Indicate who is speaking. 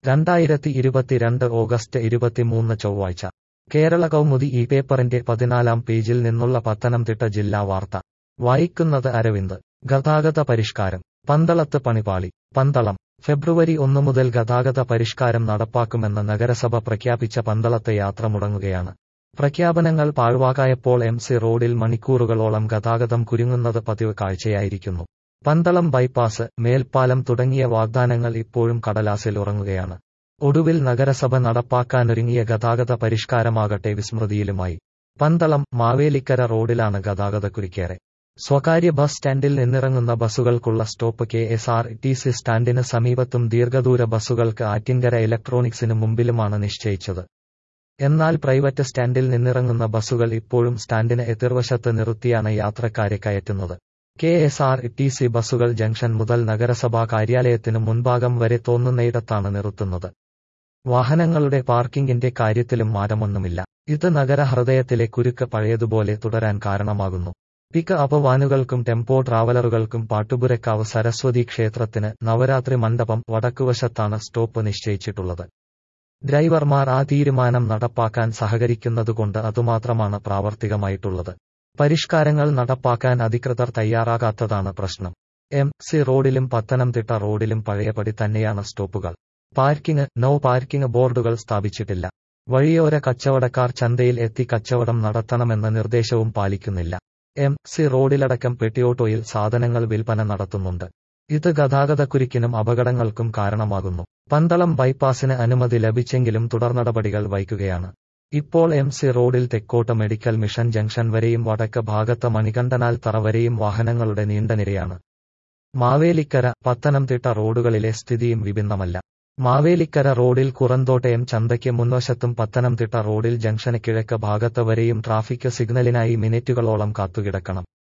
Speaker 1: രണ്ടായിരത്തി ഇരുപത്തിരണ്ട് ഓഗസ്റ്റ് ഇരുപത്തിമൂന്ന് ചൊവ്വാഴ്ച കേരള കൗമുദി ഈ പേപ്പറിന്റെ പതിനാലാം പേജിൽ നിന്നുള്ള പത്തനംതിട്ട ജില്ലാ വാർത്ത വായിക്കുന്നത് അരവിന്ദ് ഗതാഗത പരിഷ്കാരം പന്തളത്ത് പണിപാളി പന്തളം ഫെബ്രുവരി ഒന്ന് മുതൽ ഗതാഗത പരിഷ്കാരം നടപ്പാക്കുമെന്ന് നഗരസഭ പ്രഖ്യാപിച്ച പന്തളത്തെ യാത്ര മുടങ്ങുകയാണ് പ്രഖ്യാപനങ്ങൾ പാഴ്വാക്കായപ്പോൾ എം സി റോഡിൽ മണിക്കൂറുകളോളം ഗതാഗതം കുരുങ്ങുന്നത് പതിവ് കാഴ്ചയായിരിക്കുന്നു പന്തളം ബൈപ്പാസ് മേൽപ്പാലം തുടങ്ങിയ വാഗ്ദാനങ്ങൾ ഇപ്പോഴും കടലാസിൽ ഉറങ്ങുകയാണ് ഒടുവിൽ നഗരസഭ നടപ്പാക്കാനൊരുങ്ങിയ ഗതാഗത പരിഷ്കാരമാകട്ടെ വിസ്മൃതിയിലുമായി പന്തളം മാവേലിക്കര റോഡിലാണ് ഗതാഗതക്കുരുക്കേറെ സ്വകാര്യ ബസ് സ്റ്റാൻഡിൽ നിന്നിറങ്ങുന്ന ബസ്സുകൾക്കുള്ള stop K S R T C സ്റ്റാൻഡിന് സമീപത്തും ദീർഘദൂര ബസ്സുകൾക്ക് ആറ്റിങ്കര ഇലക്ട്രോണിക്സിന് മുമ്പിലുമാണ് നിശ്ചയിച്ചത് എന്നാൽ പ്രൈവറ്റ് സ്റ്റാൻഡിൽ നിന്നിറങ്ങുന്ന ബസ്സുകൾ ഇപ്പോഴും സ്റ്റാൻഡിന് എതിർവശത്ത് നിർത്തിയാണ് യാത്രക്കാരെ കയറ്റുന്നത് K S R T C ബസ്സുകൾ ജംഗ്ഷൻ മുതൽ നഗരസഭാ കാര്യാലയത്തിനു മുൻഭാഗം വരെ തോന്നുന്നയിടത്താണ് നിർത്തുന്നത് വാഹനങ്ങളുടെ പാർക്കിംഗിന്റെ കാര്യത്തിലും മാറ്റമൊന്നുമില്ല ഇത് നഗരഹൃദയത്തിലെ കുരുക്ക് പഴയതുപോലെ തുടരാൻ കാരണമാകുന്നു പിക്ക് അപ്പ് വാനുകൾക്കും ടെമ്പോ ട്രാവലറുകൾക്കും പാട്ടുപുരക്കാവ് സരസ്വതി ക്ഷേത്രത്തിന് നവരാത്രി മണ്ഡപം വടക്കുവശത്താണ് സ്റ്റോപ്പ് നിശ്ചയിച്ചിട്ടുള്ളത് ഡ്രൈവർമാർ ആ തീരുമാനം നടപ്പാക്കാൻ സഹകരിക്കുന്നതുകൊണ്ട് അതുമാത്രമാണ് പ്രാവർത്തികമായിട്ടുള്ളത് പരിഷ്കാരങ്ങൾ നടപ്പാക്കാൻ അധികൃതർ തയ്യാറാകാത്തതാണ് പ്രശ്നം എം സി റോഡിലും പത്തനംതിട്ട റോഡിലും പഴയപടി തന്നെയാണ് സ്റ്റോപ്പുകൾ പാർക്കിംഗ് നോ പാർക്കിംഗ് ബോർഡുകൾ സ്ഥാപിച്ചിട്ടില്ല വഴിയോര കച്ചവടക്കാർ ചന്തയിൽ എത്തി കച്ചവടം നടത്തണമെന്ന നിർദ്ദേശവും പാലിക്കുന്നില്ല എം സി റോഡിലടക്കം പെട്ടിയോട്ടോയിൽ സാധനങ്ങൾ വിൽപ്പന നടത്തുന്നുണ്ട് ഇത് ഗതാഗതക്കുരുക്കിനും അപകടങ്ങൾക്കും കാരണമാകുന്നു പന്തളം ബൈപ്പാസിന് അനുമതി ലഭിച്ചെങ്കിലും തുടർനടപടികൾ വൈകുകയാണ് ഇപ്പോൾ എം സി റോഡിൽ തെക്കോട്ട് മെഡിക്കൽ മിഷൻ ജംഗ്ഷൻ വരെയും വടക്ക് ഭാഗത്ത് മണികണ്ഠനാൽ തറ വരെയും വാഹനങ്ങളുടെ നീണ്ട നിരയാണ് മാവേലിക്കര പത്തനംതിട്ട റോഡുകളിലെ സ്ഥിതിയും വിഭിന്നമല്ല മാവേലിക്കര റോഡിൽ കുറന്തോട്ടയം ചന്തയ്ക്ക് മുൻവശത്തും പത്തനംതിട്ട റോഡിൽ ജംഗ്ഷന് കിഴക്ക് ഭാഗത്ത് വരെയും ട്രാഫിക് സിഗ്നലിനായി മിനിറ്റുകളോളം കാത്തുകിടക്കണം